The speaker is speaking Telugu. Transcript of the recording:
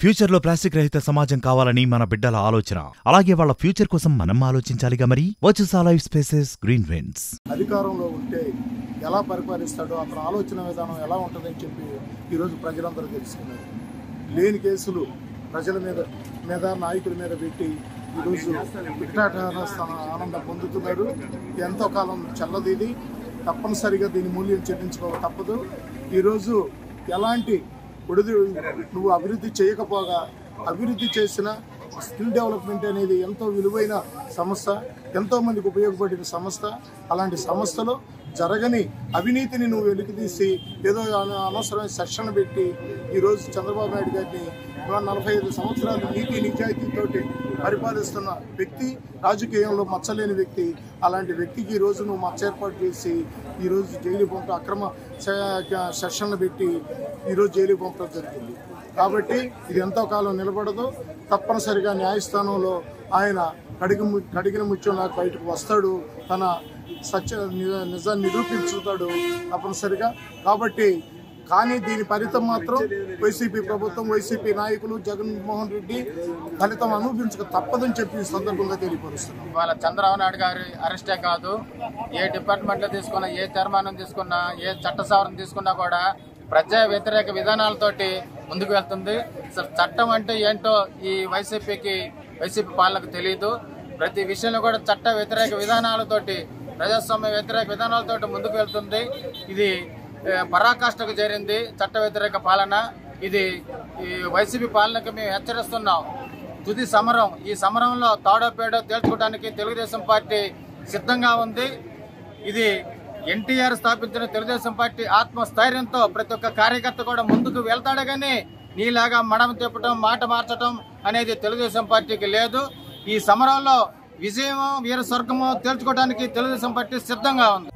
ఫ్యూచర్ లో ప్లాస్టిక్ రహిత సమాజం కావాలని మన బిడ్డల ఆలోచన అలాగే వాళ్ళ ఫ్యూచర్ కోసం మనం ఆలోచించాలిగా మరి వచ్చుసా లైఫ్ స్పేసెస్ గ్రీన్ విండ్స్ అధికారంలో ఉంటే ఎలా పరిపాలిస్తాడో అతని ఆలోచన విధానం ఎలా ఉంటుందని చెప్పి ఈరోజు ప్రజలందరూ తెలుసుకున్నారు లేని కేసులు ప్రజల మీద మీద నాయకుల మీద పెట్టి ఈరోజు వికటాటహార ఆనందం పొందుతున్నారు ఎంతో కాలం చల్లదు ఇది తప్పనిసరిగా దీని మూల్యం చెల్లించుకోక తప్పదు ఈరోజు ఎలాంటి ఒడిది నువ్వు అభివృద్ధి చేయకపోగా అభివృద్ధి చేసిన స్కిల్ డెవలప్మెంట్ అనేది ఎంతో విలువైన సంస్థ ఎంతో మందికి ఉపయోగపడిన సంస్థ అలాంటి సంస్థలో జరగని అవినీతిని నువ్వు వెలికితీసి ఏదో అన- అనవసరమైన సెక్షన్ పెట్టి ఈరోజు చంద్రబాబు నాయుడు గారిని నలభై ఐదు సంవత్సరాలు నీతి నిజాయితీతోటి పరిపాలిస్తున్న వ్యక్తి రాజకీయంలో మచ్చలేని వ్యక్తి అలాంటి వ్యక్తికి ఈరోజు నువ్వు మచ్చ ఏర్పాటు చేసి ఈరోజు జైలు పంప అక్రమ సె- సెషన్లు పెట్టి ఈరోజు జైలు పంపడం జరిగింది కాబట్టి ఇది ఎంతో కాలం నిలబడదు తప్పనిసరిగా న్యాయస్థానంలో ఆయన కడిగి ము- కడిగిన ముత్యంలాగా బయటకు వస్తాడు తన సత్య ని- నిజాన్ని నిరూపించుతాడు తప్పనిసరిగా కాబట్టి కానీ దీని ఫలితం మాత్రం వైసీపీ ప్రభుత్వం వైసీపీ నాయకులు జగన్మోహన్ రెడ్డి ఫలితం అనుభవించక తప్పదని చెప్పి ఈ సందర్భంగా తెలియపరుస్తున్నాం ఇవాళ చంద్రబాబు నాయుడు గారి అరెస్టే కాదు ఏ డిపార్ట్మెంట్లో తీసుకున్నా ఏ తీర్మానం తీసుకున్నా ఏ చట్ట సవరణ తీసుకున్నా కూడా ప్రజా వ్యతిరేక విధానాలతోటి ముందుకు వెళ్తుంది అసలు చట్టం అంటే ఏంటో ఈ వైసీపీకి వైసీపీ పాలనకు తెలియదు ప్రతి విషయంలో కూడా చట్ట వ్యతిరేక విధానాలతోటి ప్రజాస్వామ్య వ్యతిరేక విధానాలతోటి ముందుకు వెళ్తుంది ఇది ఏ, పరాకాష్ఠకు చేరింది చట్ట వ్యతిరేక పాలన ఇది ఈ వైసీపీ పాలనకు మేము హెచ్చరిస్తున్నాం తుది సమరం ఈ సమరంలో తాడో పేడో తేల్చుకోవడానికి తెలుగుదేశం పార్టీ సిద్ధంగా ఉంది ఇది ఎన్టీఆర్ స్థాపించిన తెలుగుదేశం పార్టీ ఆత్మస్థైర్యంతో ప్రతి ఒక్క కార్యకర్త కూడా ముందుకు వెళ్తాడు కానీ నీలాగా మడమ తిప్పటం మాట మార్చటం అనేది తెలుగుదేశం పార్టీకి లేదు ఈ సమరంలో విజయమో వీర స్వర్గమో తేల్చుకోవడానికి తెలుగుదేశం పార్టీ సిద్ధంగా ఉంది